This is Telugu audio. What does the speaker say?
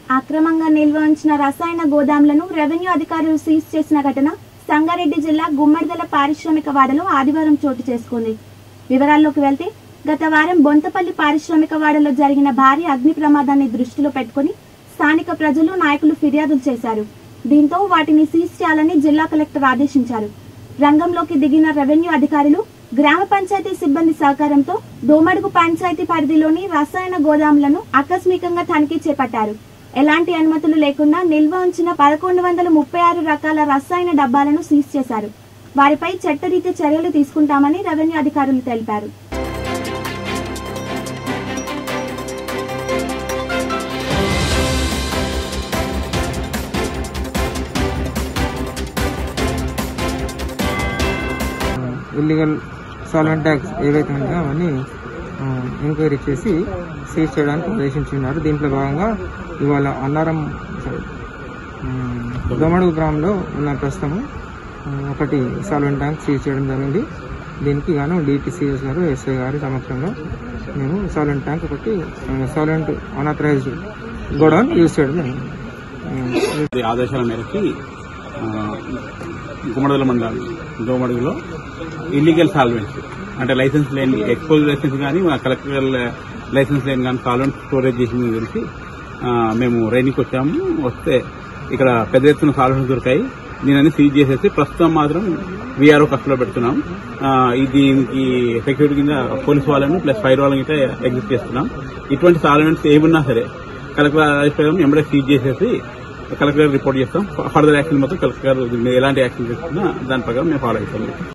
అక్రమంగా నిల్వ ఉంచిన రసాయన గోదాంలను రెవెన్యూ అధికారులు సీజ్ చేసిన ఘటన సంగారెడ్డి జిల్లా గుమ్మడిదల పారిశ్రామిక వాడలో ఆదివారం చోటు చేసుకుంది వివరాల్లోకి వెళ్తే గత వారం బొంతపల్లి పారిశ్రామిక వాడలో జరిగిన భారీ అగ్ని ప్రమాదాన్ని దృష్టిలో పెట్టుకుని స్థానిక ప్రజలు నాయకులు ఫిర్యాదులు చేశారు దీంతో వాటిని సీజ్ చేయాలని జిల్లా కలెక్టర్ ఆదేశించారు రంగంలోకి దిగిన రెవెన్యూ అధికారులు గ్రామ పంచాయతీ సిబ్బంది సహకారంతో దోమడుగు పంచాయతీ పరిధిలోని రసాయన గోదాములను ఆకస్మికంగా తనిఖీ చేపట్టారు ఎలాంటి అనుమతులు లేకుండా నిల్వ ఉంచిన పదకొండు వందల ముప్పై ఆరు రకాల రసాయన డబ్బాలను సీజ్ చేశారు వారిపై చట్టరీత్యా చర్యలు తీసుకుంటామని రెవెన్యూ అధికారులు తెలిపారు ఇల్లీగల్ సాల్వెంట్ ట్యాక్స్ ఏవైతే ఉన్నాయో అవన్నీ ఎంక్వైరీ చేసి సీజ్ చేయడానికి ఆదేశించున్నారు దీంట్లో భాగంగా ఇవాళ అన్నారం sorry, ఉమ్, దొమడుగు గ్రామంలో ఉన్న ప్రస్తుతం ఉమ్, ఒకటి సాల్వెంట్ ట్యాంక్ సీజ్ చేయడం జరిగింది దీనికి గాను డిటిసిఎస్ గారు ఎస్ఐ గారి సమక్షంలో మేము సాల్వెంట్ ట్యాంక్ ఒకటి సాల్వెంట్ అనాథరైజ్డ్ గోడౌన్ యూజ్ చేయడం జరిగింది ఉమ్, ఈ ఆదేశాల మేరకి ఆ, గుమ్మడదల మండలం దోమడుగులో ఇల్లీగల్ సాల్వెంట్స్ అంటే లైసెన్స్ లేని ఎక్స్పోజ్ లైసెన్స్ కానీ మన కలెక్టర్ లైసెన్స్ లేని కానీ సాల్వెంట్ స్టోరేజ్ చేసింది తెలిసి ఆ, మేము రైనింగ్కి వచ్చాము వస్తే ఇక్కడ పెద్ద ఎత్తున సాల్వెంట్స్ దొరికాయి దీనిని సీజ్ చేసేసి ప్రస్తుతం మాత్రం వీఆర్ఓ కస్టలో పెడుతున్నాం ఆ, ఈ దీనికి సెక్యూరిటీ కింద పోలీస్ వాళ్ళని ప్లస్ ఫైర్ వాళ్ళని అయితే ఎగ్జిట్ చేస్తున్నాం ఇటువంటి సాల్వెంట్స్ ఏమున్నా సరే కలెక్టర్ ఆదేశ ప్రకారం ఎంబడే సీజ్ చేసేసి కలెక్టర్ గారు రిపోర్ట్ చేస్తాం ఫర్దర్ యాక్షన్ మొత్తం కలెక్టర్ గారు దీని మీద ఎలాంటి యాక్షన్ తీసుకున్నా దాని ప్రకారం మేము ఫాలో అవుతాం